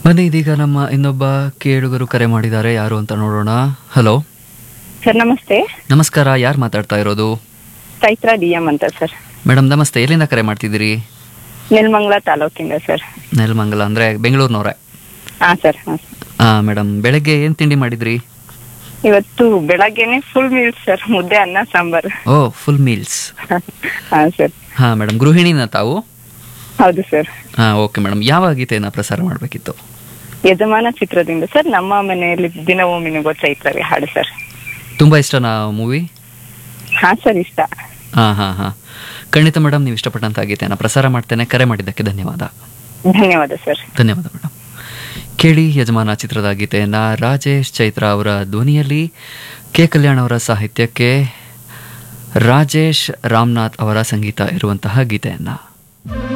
ಬನ್ನಿ ಇದೀಗ ನಮ್ಮ ಇನ್ನೊಬ್ಬ ಕೇಳುಗರು ಕರೆ ಮಾಡಿದ್ದಾರೆ ಯಾರು ಅಂತ ನೋಡೋಣ ಹಲೋ ಸರ್ ನಮಸ್ತೆ ನಮಸ್ಕಾರ ಯಾರು ಮಾತಾಡ್ತಾ ಇರೋದು ಚೈತ್ರ ಡಿ ಎಂ ಅಂತ ಸರ್ ಮೇಡಮ್ ನಮಸ್ತೆ ಎಲ್ಲಿಂದ ಕರೆ ಮಾಡ್ತಿದ್ದೀರಿ ನೆಲಮಂಗಲ ತಾಲೂಕಿಂದ ಸರ್ ನೆಲಮಂಗಲ ಅಂದರೆ ಬೆಂಗಳೂರಿನವ್ರೆ ಹಾ ಸರ್ ಹಾ ಹಾಂ ಮೇಡಮ್ ಬೆಳಗ್ಗೆ ಏನು ತಿಂಡಿ ಮಾಡಿದ್ರಿ ಇವತ್ತು ಬೆಳಗ್ಗೆನೆ ಫುಲ್ ಮೀಲ್ಸ್ ಸರ್ ಮುದ್ದೆ ಅನ್ನ ಸಾಂಬಾರು ಓ ಫುಲ್ ಮೀಲ್ಸ್ ಹಾ ಸರ್ ಹಾಂ ಮೇಡಮ್ ಗೃಹಿಣಿನ ತಾವು ಹೌದು ಸರ್ ಹಾಂ ಓಕೆ ಮೇಡಮ್ ಯಾವ ಗೀತೆಯನ್ನು ಪ್ರಸಾರ ಮಾಡಬೇಕಿತ್ತು ಯಜಮಾನ ಚಿತ್ರದಿಂದ ಸರ್ ನಮ್ಮ ಮನೆಯಲ್ಲಿ ದಿನವೂ ಮಿನುಗೋ ಚೈತ್ರವೇ ಹಾಡು ಸರ್ ತುಂಬ ಇಷ್ಟನಾ ಮೂವಿ ಹಾ ಸರ್ ಇಷ್ಟ ಹಾಂ ಹಾಂ ಹಾಂ ಖಂಡಿತ ಮೇಡಮ್ ನೀವು ಇಷ್ಟಪಟ್ಟಂಥ ಗೀತೆಯನ್ನು ಪ್ರಸಾರ ಮಾಡ್ತೇನೆ ಕರೆ ಮಾಡಿದ್ದಕ್ಕೆ ಧನ್ಯವಾದ ಧನ್ಯವಾದ ಸರ್ ಧನ್ಯವಾದ ಮೇಡಮ್ ಕೇಳಿ ಯಜಮಾನ ಚಿತ್ರದ ಗೀತೆಯನ್ನು ರಾಜೇಶ್ ಚೈತ್ರ ಅವರ ಧ್ವನಿಯಲ್ಲಿ ಕೆ ಕಲ್ಯಾಣ್ ಅವರ ಸಾಹಿತ್ಯಕ್ಕೆ ರಾಜೇಶ್ ರಾಮನಾಥ್ ಅವರ ಸಂಗೀತ ಇರುವಂತಹ ಗೀತೆಯನ್ನು